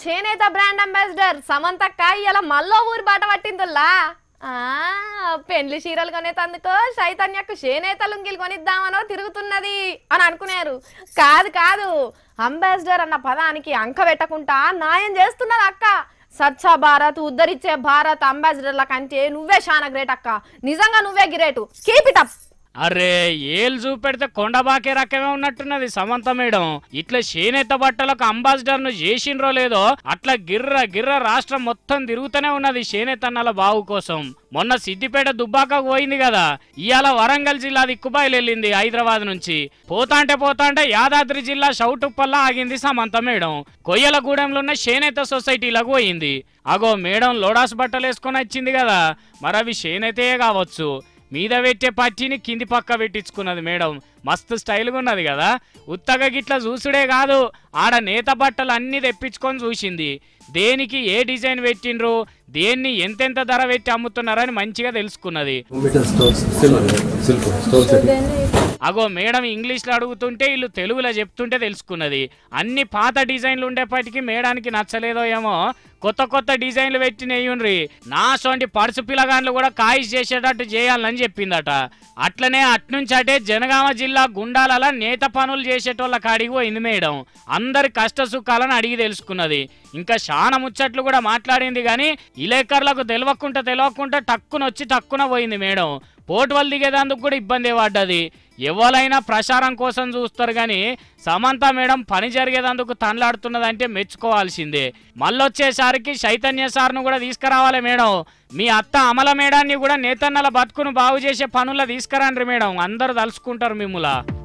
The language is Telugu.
చేనేత బ్రాండ్ అంబాసిడర్ సమంతక్క ఇలా మల్లో ఊరి బాట పట్టిందిల్లా ఆ పెండ్లి చీరలు కొనేతందుకో చైతన్యకు చేనేత లుంగిలు కొనిద్దామనో తిరుగుతున్నది అని అనుకున్నారు కాదు కాదు అంబాసిడర్ అన్న పదానికి అంక పెట్టకుండా న్యాయం చేస్తున్నది అక్క స్వచ్ఛ భారత్ ఉద్ధరించే భారత్ అంబాసిడర్ల కంటే నువ్వే చాలా గ్రేట్ అక్క నిజంగా నువ్వే గ్రేటు కీప్ ఇట్ అప్ అరే ఏళ్ళు చూపెడితే కొండబాకే రకమే ఉన్నట్టున్నది సమంత మేడం ఇట్లా చేనేత బట్టలకు అంబాసిడర్ ను చేసిండ్రో లేదో అట్లా గిర్ర గిర్ర రాష్ట్రం మొత్తం తిరుగుతూనే ఉన్నది చేనేత అన్నల బావు కోసం మొన్న సిద్దిపేట దుబ్బాకకు పోయింది కదా ఇవాళ వరంగల్ జిల్లా దిక్కుబాయిలు వెళ్ళింది హైదరాబాద్ నుంచి పోతాంటే పోతాంటే యాదాద్రి జిల్లా షౌటుప్పల్లా ఆగింది సమంత మేడం కొయ్యలగూడెంలో ఉన్న చేనేత సొసైటీలకు పోయింది అగో మేడం లోడాస్ బట్టలు వేసుకొని వచ్చింది కదా మరి అవి చేనేతే కావచ్చు మీద పెట్టే పట్టిని కింది పక్క పెట్టించుకున్నది మేడం మస్తు స్టైల్గా ఉన్నది కదా ఉత్తగా గిట్ల చూసుడే కాదు ఆడ నేత బట్టలు అన్ని తెప్పించుకొని చూసింది దేనికి ఏ డిజైన్ పెట్టిండ్రు దేన్ని ఎంతెంత ధర పెట్టి అమ్ముతున్నారని మంచిగా తెలుసుకున్నది metre stones silver silk stone setting అగో మేడం ఇంగ్లీష్లో అడుగుతుంటే వీళ్ళు తెలుగులో చెప్తుంటే తెలుసుకున్నది అన్ని పాత డిజైన్లు ఉండేపటికి మేడానికి నచ్చలేదో ఏమో కొత్త కొత్త డిజైన్లు పెట్టి నెయ్యుండ్రి నా సొంటి పడుసు పిల్లగాండ్లు కూడా కాయిస్ చేసేటట్టు చేయాలని చెప్పిందట అట్లనే అట్నుంచి అటే జనగామ జిల్లా గుండాల నేత పనులు చేసేటోళ్ళ కాడికి పోయింది మేడం అందరి కష్ట సుఖాలను అడిగి తెలుసుకున్నది ఇంకా చాలా ముచ్చట్లు కూడా మాట్లాడింది కానీ ఇలేకర్లకు తెలియకుండా తెలియకుండా టక్కున వచ్చి టక్కున పోయింది మేడం పోటువల్ దిగేదందుకు కూడా ఇబ్బంది పడ్డది ఎవరైనా ప్రచారం కోసం చూస్తారు కానీ సమంత మేడం పని జరిగేదందుకు తనలాడుతున్నదంటే మెచ్చుకోవాల్సిందే మళ్ళొచ్చేసరికి చైతన్య సార్ను కూడా తీసుకురావాలి మేడం మీ అత్త అమల మేడాన్ని కూడా నేతన్నల బతుకును బాగు చేసే పనుల్లో తీసుకురండి మేడం అందరు తలుసుకుంటారు మిమ్ముల